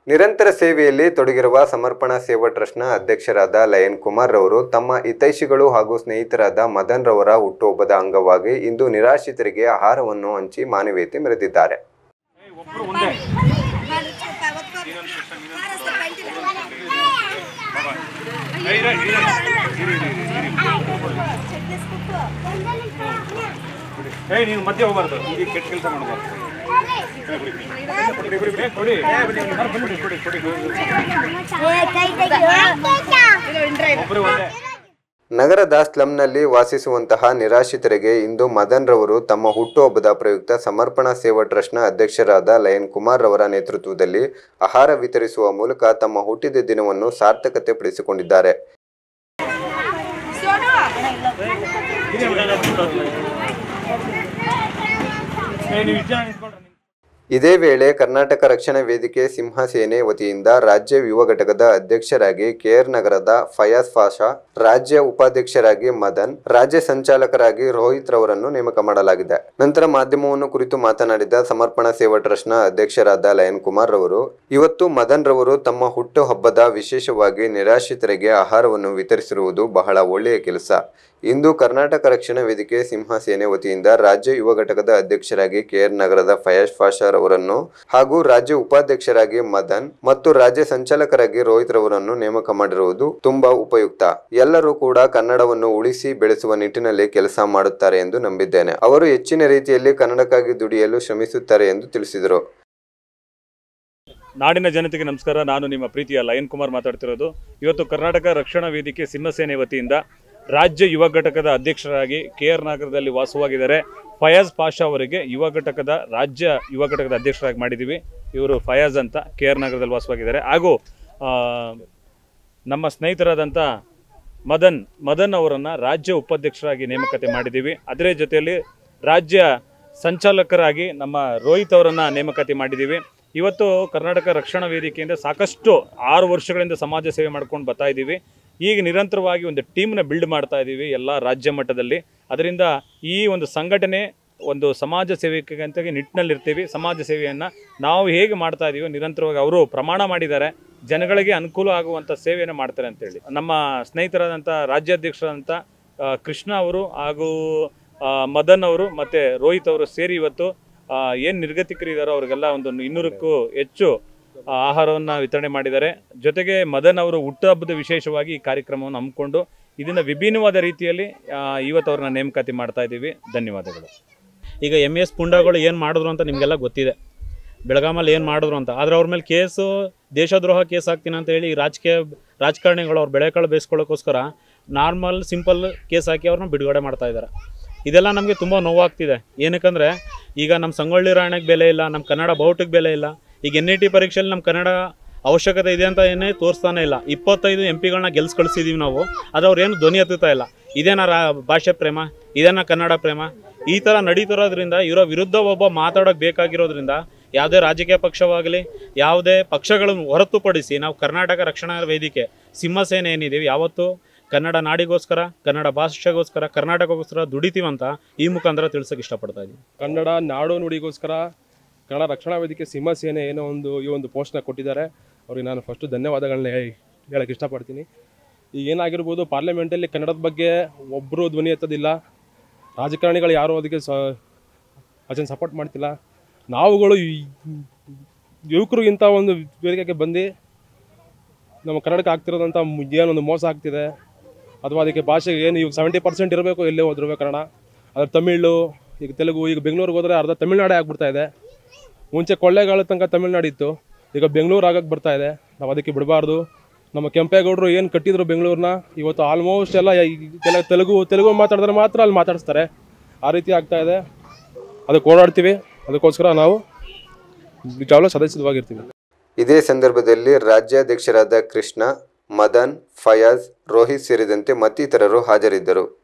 ನಿರಂತರ ಸೇವೆಯಲ್ಲಿ ತೊಡಗಿರುವ ಸಮರ್ಪಣಾ ಸೇವಾ ಟ್ರಸ್ಟ್ನ ಅಧ್ಯಕ್ಷರಾದ ಲಯನ್ ಕುಮಾರ್ ರವರು ತಮ್ಮ ಹಿತೈಷಿಗಳು ಹಾಗೂ ಸ್ನೇಹಿತರಾದ ಮದನ್ ರವರ ಹುಟ್ಟುಹಬ್ಬದ ಅಂಗವಾಗಿ ಇಂದು ನಿರಾಶ್ರಿತರಿಗೆ ಆಹಾರವನ್ನು ಹಂಚಿ ಮಾನವೀಯತೆ ಮೆರೆದಿದ್ದಾರೆ ಏಯ್ ನೀವು ಮಧ್ಯೆ ಹೋಗ್ಬಾರ್ದು ಈಗ ಕೆಟ್ಟ ಕೆಲಸ ಮಾಡಬಾರ್ದು ಕೊಡಿ ಕೊಡಿ ಕೊಡಿ ಕೊಡಿ ಕೊಡಿ ಕೊಡಿ ಒಬ್ಬರು ಒಂದೇ ನಗರದ ಸ್ಲಂನಲ್ಲಿ ವಾಸಿಸುವಂತಹ ನಿರಾಶ್ರಿತರಿಗೆ ಇಂದು ಮದನ್ ರವರು ತಮ್ಮ ಹುಟ್ಟುಹಬ್ಬದ ಪ್ರಯುಕ್ತ ಸಮರ್ಪಣಾ ಸೇವಾ ಟ್ರಸ್ಟ್ನ ಅಧ್ಯಕ್ಷರಾದ ಲಯನ್ ಕುಮಾರ್ ರವರ ನೇತೃತ್ವದಲ್ಲಿ ಆಹಾರ ವಿತರಿಸುವ ಮೂಲಕ ತಮ್ಮ ಹುಟ್ಟಿದ ದಿನವನ್ನು ಸಾರ್ಥಕತೆ ಪಡಿಸಿಕೊಂಡಿದ್ದಾರೆ ಏಯ್ ನೀವು ಇಷ್ಟ ನಿಂತ್ಕೊಂಡ್ರೆ ಇದೇ ವೇಳೆ ಕರ್ನಾಟಕ ರಕ್ಷಣಾ ವೇದಿಕೆ ಸಿಂಹಸೇನೆ ವತಿಯಿಂದ ರಾಜ್ಯ ಯುವ ಘಟಕದ ಅಧ್ಯಕ್ಷರಾಗಿ ಕೆಆರ್ ನಗರದ ಫಯಾಜ್ ಪಾಷಾ ರಾಜ್ಯ ಉಪಾಧ್ಯಕ್ಷರಾಗಿ ಮದನ್ ರಾಜ್ಯ ಸಂಚಾಲಕರಾಗಿ ರೋಹಿತ್ ರವರನ್ನು ನೇಮಕ ಮಾಡಲಾಗಿದೆ ನಂತರ ಮಾಧ್ಯಮವನ್ನು ಕುರಿತು ಮಾತನಾಡಿದ ಸಮರ್ಪಣಾ ಸೇವಾ ಟ್ರಸ್ಟ್ನ ಅಧ್ಯಕ್ಷರಾದ ಲಯನ್ ಕುಮಾರ್ ರವರು ಇವತ್ತು ಮದನ್ ರವರು ತಮ್ಮ ಹುಟ್ಟು ಹಬ್ಬದ ವಿಶೇಷವಾಗಿ ನಿರಾಶ್ರಿತರಿಗೆ ಆಹಾರವನ್ನು ವಿತರಿಸಿರುವುದು ಬಹಳ ಒಳ್ಳೆಯ ಕೆಲಸ ಇಂದು ಕರ್ನಾಟಕ ರಕ್ಷಣಾ ವೇದಿಕೆ ಸಿಂಹಸೇನೆ ವತಿಯಿಂದ ರಾಜ್ಯ ಯುವ ಘಟಕದ ಅಧ್ಯಕ್ಷರಾಗಿ ಕೆಆರ್ ನಗರದ ಫಯಾಜ್ ಪಾಷಾ ರವರನ್ನು ಹಾಗೂ ರಾಜ್ಯ ಉಪಾಧ್ಯಕ್ಷರಾಗಿ ಮದನ್ ಮತ್ತು ರಾಜ್ಯ ಸಂಚಾಲಕರಾಗಿ ರೋಹಿತ್ ರವರನ್ನು ನೇಮಕ ಮಾಡಿರುವುದು ತುಂಬಾ ಉಪಯುಕ್ತ ಎಲ್ಲರೂ ಕೂಡ ಕನ್ನಡವನ್ನು ಉಳಿಸಿ ಬೆಳೆಸುವ ನಿಟ್ಟಿನಲ್ಲಿ ಕೆಲಸ ಮಾಡುತ್ತಾರೆ ಎಂದು ನಂಬಿದ್ದೇನೆ ಅವರು ಹೆಚ್ಚಿನ ರೀತಿಯಲ್ಲಿ ಕನ್ನಡಕ್ಕಾಗಿ ದುಡಿಯಲು ಶ್ರಮಿಸುತ್ತಾರೆ ಎಂದು ತಿಳಿಸಿದರು ನಾಡಿನ ಜನತೆಗೆ ನಮಸ್ಕಾರ ನಾನು ನಿಮ್ಮ ಪ್ರೀತಿಯ ಲಯನ್ ಕುಮಾರ್ ಮಾತಾಡ್ತಿರೋದು ಇವತ್ತು ಕರ್ನಾಟಕ ರಕ್ಷಣಾ ವೇದಿಕೆ ಸಿಂಹಸೇನೆ ವತಿಯಿಂದ ರಾಜ್ಯ ಯುವ ಘಟಕದ ಅಧ್ಯಕ್ಷರಾಗಿ ಕೆ ಆರ್ ನಗರದಲ್ಲಿ ವಾಸವಾಗಿದ್ದಾರೆ ಫಯಾಜ್ ಪಾಷಾ ಅವರಿಗೆ ಯುವ ಘಟಕದ ರಾಜ್ಯ ಯುವ ಘಟಕದ ಅಧ್ಯಕ್ಷರಾಗಿ ಮಾಡಿದ್ದೀವಿ ಇವರು ಫಯಾಜ್ ಅಂತ ಕೆ ಆರ್ ನಗರದಲ್ಲಿ ವಾಸವಾಗಿದ್ದಾರೆ ಹಾಗೂ ಆ, ನಮ್ಮ ಸ್ನೇಹಿತರಾದಂಥ ಮದನ್ ಮದನ್ ಅವರನ್ನು ರಾಜ್ಯ ಉಪಾಧ್ಯಕ್ಷರಾಗಿ ನೇಮಕತೆ ಮಾಡಿದ್ದೀವಿ ಅದರ ಜೊತೆಯಲ್ಲಿ ರಾಜ್ಯ ಸಂಚಾಲಕರಾಗಿ ನಮ್ಮ ರೋಹಿತ್ ಅವರನ್ನು ನೇಮಕತೆ ಮಾಡಿದ್ದೀವಿ ಇವತ್ತು ಕರ್ನಾಟಕ ರಕ್ಷಣಾ ವೇದಿಕೆಯಿಂದ ಸಾಕಷ್ಟು ಆರು ವರ್ಷಗಳಿಂದ ಸಮಾಜ ಸೇವೆ ಮಾಡ್ಕೊಂಡು ಬರ್ತಾ ಇದ್ದೀವಿ ಈಗ ನಿರಂತರವಾಗಿ ಒಂದು ಟೀಮ್ನ ಬಿಲ್ಡ್ ಮಾಡ್ತಾ ಇದ್ದೀವಿ ಎಲ್ಲ ರಾಜ್ಯ ಮಟ್ಟದಲ್ಲಿ ಅದರಿಂದ ಈ ಒಂದು ಸಂಘಟನೆ ಒಂದು ಸಮಾಜ ಸೇವೆಗಂತ ನಿಟ್ಟಿನಲ್ಲಿರ್ತೀವಿ ಸಮಾಜ ಸೇವೆಯನ್ನು ನಾವು ಹೇಗೆ ಮಾಡ್ತಾ ಇದ್ದೀವಿ ನಿರಂತರವಾಗಿ ಅವರು ಪ್ರಮಾಣ ಮಾಡಿದ್ದಾರೆ ಜನಗಳಿಗೆ ಅನುಕೂಲ ಆಗುವಂಥ ಸೇವೆಯನ್ನು ಮಾಡ್ತಾರೆ ಅಂತೇಳಿ ನಮ್ಮ ಸ್ನೇಹಿತರಾದಂಥ ರಾಜ್ಯಾಧ್ಯಕ್ಷರಾದಂಥ ಆ, ಕೃಷ್ಣ ಅವರು ಹಾಗೂ ಆ, ಮದನ್ ಅವರು ಮತ್ತು ರೋಹಿತ್ ಅವರು ಸೇರಿ ಇವತ್ತು ಏನು ನಿರ್ಗತಿಕರಿದ್ದಾರೋ ಅವ್ರಿಗೆಲ್ಲ ಒಂದು ಇನ್ನೂರಕ್ಕೂ ಹೆಚ್ಚು ಆ, ಆಹಾರವನ್ನು ವಿತರಣೆ ಮಾಡಿದ್ದಾರೆ ಜೊತೆಗೆ ಮದನ್ ಅವರು ಹುಟ್ಟುಹಬ್ಬದ ವಿಶೇಷವಾಗಿ ಈ ಕಾರ್ಯಕ್ರಮವನ್ನು ಹಮ್ಮಿಕೊಂಡು ಇದನ್ನು ವಿಭಿನ್ನವಾದ ರೀತಿಯಲ್ಲಿ ಆ, ಇವತ್ತು ಅವ್ರನ್ನ ನೇಮಕಾತಿ ಮಾಡ್ತಾ ಇದ್ದೀವಿ ಧನ್ಯವಾದಗಳು ಈಗ ಎಮ್ ಎಸ್ ಪುಂಡಗಳು ಏನು ಮಾಡಿದ್ರು ಅಂತ ನಿಮಗೆಲ್ಲ ಗೊತ್ತಿದೆ ಬೆಳಗಾಮಲ್ಲಿ ಏನು ಮಾಡಿದ್ರು ಅಂತ ಆದರೆ ಅವ್ರ ಮೇಲೆ ಕೇಸು ದೇಶದ್ರೋಹ ಕೇಸ್ ಹಾಕ್ತೀನಿ ಅಂತ ಹೇಳಿ ಈ ರಾಜಕೀಯ ರಾಜಕಾರಣಿಗಳು ಅವ್ರ ಬೆಳೆಕಾಳು ಬೇಯಿಸ್ಕೊಳ್ಳೋಕ್ಕೋಸ್ಕರ ನಾರ್ಮಲ್ ಸಿಂಪಲ್ ಕೇಸ್ ಹಾಕಿ ಅವ್ರನ್ನ ಬಿಡುಗಡೆ ಮಾಡ್ತಾ ಇದ್ದಾರೆ ಇದೆಲ್ಲ ನಮಗೆ ತುಂಬ ನೋವಾಗ್ತಿದೆ ಏನಕ್ಕಂದರೆ ಈಗ ನಮ್ಮ ಸಂಗೊಳ್ಳಿ ರಾಯಣ್ಣಗೆ ಬೆಲೆ ಇಲ್ಲ ನಮ್ಮ ಕನ್ನಡ ಬಾವುಟಕ್ಕೆ ಬೆಲೆ ಇಲ್ಲ ಈಗ ಎನ್ ಇ ಟಿ ಪರೀಕ್ಷೆಯಲ್ಲಿ ನಮ್ಮ ಕನ್ನಡ ಅವಶ್ಯಕತೆ ಇದೆ ಅಂತ ಏನೇ ತೋರಿಸ್ತಾನೆ ಇಲ್ಲ ಇಪ್ಪತ್ತೈದು ಎಂ ಪಿಗಳನ್ನ ಗೆಲ್ಸ್ ಕಳಿಸಿದೀವಿ ನಾವು ಅದು ಅವ್ರು ಏನು ಧ್ವನಿ ಎತ್ತುತ್ತಾ ಇಲ್ಲ ಇದೇನ ರಾ ಭಾಷೆ ಪ್ರೇಮ ಇದೇನ ಕನ್ನಡ ಪ್ರೇಮ ಈ ಥರ ನಡೀತಿರೋದ್ರಿಂದ ಇವರ ವಿರುದ್ಧ ಒಬ್ಬ ಮಾತಾಡೋಕೆ ಬೇಕಾಗಿರೋದ್ರಿಂದ ಯಾವುದೇ ರಾಜಕೀಯ ಪಕ್ಷವಾಗಲಿ ಯಾವುದೇ ಪಕ್ಷಗಳನ್ನು ಹೊರತುಪಡಿಸಿ ನಾವು ಕರ್ನಾಟಕ ರಕ್ಷಣಾ ವೇದಿಕೆ ಸಿಂಹಸೇನೆ ಏನಿದ್ದೀವಿ ಯಾವತ್ತೂ ಕನ್ನಡ ನಾಡಿಗೋಸ್ಕರ ಕನ್ನಡ ಭಾಷೆಗೋಸ್ಕರ ಕರ್ನಾಟಕಕ್ಕೋಸ್ಕರ ದುಡಿತೀವಂತ ಈ ಮುಖಾಂತರ ತಿಳ್ಸೋಕೆ ಇಷ್ಟಪಡ್ತಾ ಇದ್ದೀನಿ ಕನ್ನಡ ನಾಡು ನುಡಿಗೋಸ್ಕರ ಕನ್ನಡ ರಕ್ಷಣಾ ವೇದಿಕೆ ಸಿಂಹಸೇನೆ ಏನೋ ಒಂದು ಈ ಒಂದು ಪೋಸ್ಟ್ನ ಕೊಟ್ಟಿದ್ದಾರೆ ಅವ್ರಿಗೆ ನಾನು ಫಸ್ಟು ಧನ್ಯವಾದಗಳನ್ನ ಹೇಳಕ್ಕೆ ಇಷ್ಟಪಡ್ತೀನಿ ಈಗ ಏನಾಗಿರ್ಬೋದು ಪಾರ್ಲಿಮೆಂಟಲ್ಲಿ ಕನ್ನಡದ ಬಗ್ಗೆ ಒಬ್ಬರು ಧ್ವನಿ ಎತ್ತೋದಿಲ್ಲ ರಾಜಕಾರಣಿಗಳು ಯಾರೂ ಅದಕ್ಕೆ ಸ ಅದನ್ನು ಸಪೋರ್ಟ್ ಮಾಡ್ತಿಲ್ಲ ನಾವುಗಳು ಈ- ಯುವಕರು ಇಂಥ ಒಂದು ವೇದಿಕೆಗೆ ಬಂದು ನಮ್ಮ ಕನ್ನಡಕ್ಕೆ ಆಗ್ತಿರೋದಂಥ ಮು- ಏನೊಂದು ಮೋಸ ಆಗ್ತಿದೆ ಅಥವಾ ಅದಕ್ಕೆ ಭಾಷೆಗೆ ಏನು ಈಗ ಸೆವೆಂಟಿ ಪರ್ಸೆಂಟ್ ಇರಬೇಕು ಎಲ್ಲೇ ಹೋದ್ರು ಕನ್ನಡ ಅದ್ರ ತಮಿಳು ಈಗ ತೆಲುಗು ಈಗ ಬೆಂಗಳೂರಿಗೆ ಹೋದರೆ ಅರ್ಧ ತಮಿಳ್ನಾಡೇ ಆಗ್ಬಿಡ್ತಾ ಇದೆ ಮುಂಚೆ ಕೊಳ್ಳೇಗಾಲ ತನಕ ತಮಿಳ್ನಾಡು ಇತ್ತು ಈಗ ಬೆಂಗಳೂರು ಆಗಕ್ಕೆ ಬರ್ತಾ ಇದೆ ನಾವು ಅದಕ್ಕೆ ಬಿಡಬಾರ್ದು ನಮ್ಮ ಕೆಂಪೇಗೌಡರು ಏನು ಕಟ್ಟಿದ್ರು ಬೆಂಗಳೂರನ್ನ ಇವತ್ತು ಆಲ್ಮೋಸ್ಟ್ ಎಲ್ಲ ಈ ಕೆಲ ತೆಲುಗು ತೆಲುಗು ಮಾತಾಡಿದ್ರೆ ಮಾತ್ರ ಅಲ್ಲಿ ಮಾತಾಡಿಸ್ತಾರೆ ಆ ರೀತಿ ಆಗ್ತಾ ಇದೆ ಅದಕ್ಕೆ ಓಡಾಡ್ತೀವಿ ಅದಕ್ಕೋಸ್ಕರ ನಾವು ನಿಜವಾಗ್ಲೂ ಸದಸ್ಯವಾಗಿರ್ತೀವಿ ಇದೇ ಸಂದರ್ಭದಲ್ಲಿ ರಾಜ್ಯಾಧ್ಯಕ್ಷರಾದ ಕೃಷ್ಣ ಮದನ್ ಫಯಾಜ್ ರೋಹಿತ್ ಸೇರಿದಂತೆ ಮತ್ತಿತರರು ಹಾಜರಿದ್ದರು